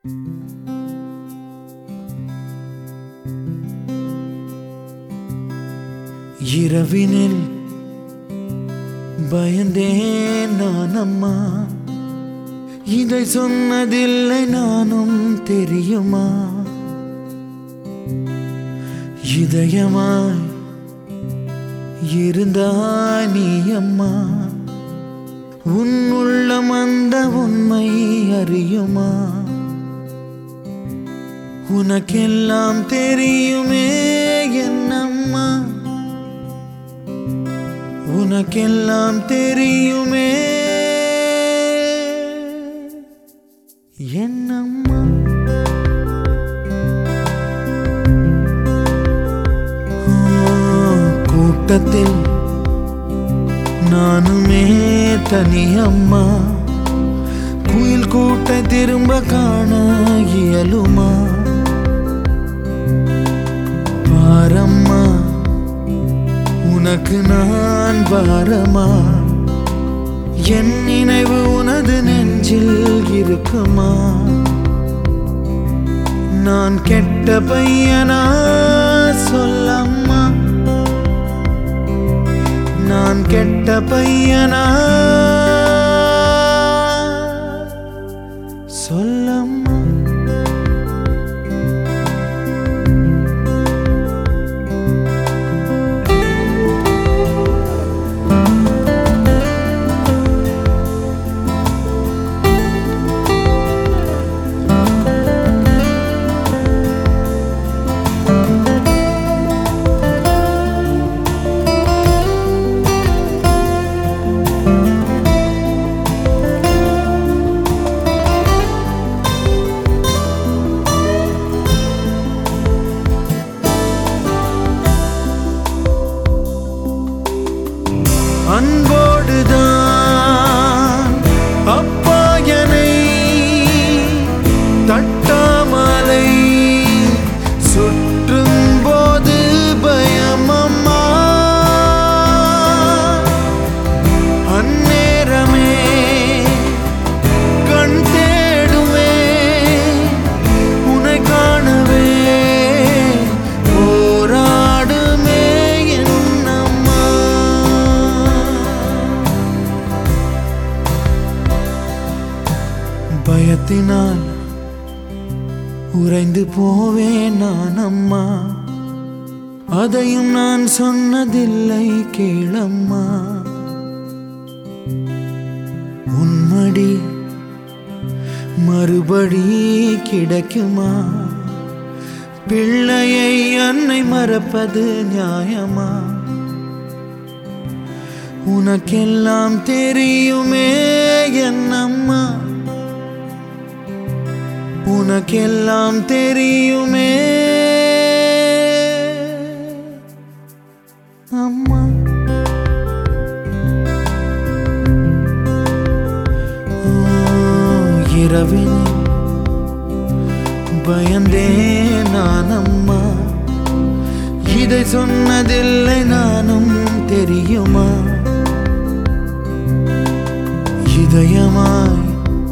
இரவினில் பயந்தேன் நான் அம்மா இதை சொன்னதில்லை நானும் தெரியுமா இதயமாய் இருந்தாய் நீ அம்மா உன் உள்ளம் அந்த உண்மை அறியுமா உனக்கெல்லாம் தெரியுமே என்னம்மா உனக்கெல்லாம் தெரியுமே என்னம்மா ஆ, கூட்டத்தில் நானுமே தனியம்மா குயில் கூட்ட திரும்ப காண இயலுமா பாரம்மா உனக்கு நான் பாரமா என் நினைவு உனது நெஞ்சில் இருக்குமா நான் கெட்ட பையனா சொல்லம்மா நான் கெட்ட பையனா சொல்லம்மா அன்போடுதான் அப்பா என்னை தட்டாமலை சுற்றும் போது பயமம்மா அந்நேரமே கண் தேடுமே உன்னை காணவே போராடுமே என்னம்மா பயத்தினால் உறைந்து போவேன் நான் அம்மா அதையும் நான் சொன்னதில்லை கேளம்மா உன்மடி மறுபடி கிடைக்குமா பிள்ளையை அன்னை மறப்பது நியாயமா உனக்கெல்லாம் தெரியுமே என்னம்மா உனக்கெல்லாம் தெரியுமே அம்மா ஓ, இரவினில் பயந்தேன் நான் அம்மா இதை சொன்னதில்லை நானும் தெரியுமா இதயமாய்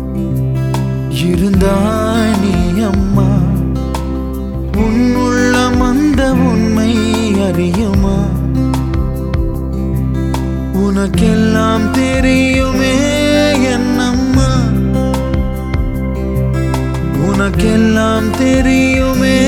இருந்தாய் நீ அம்மா உன் உள்ளம் அந்த உண்மை அறியுமா உனக்கெல்லாம் தெரியுமே என்னம்மா உனக்கெல்லாம் தெரியுமே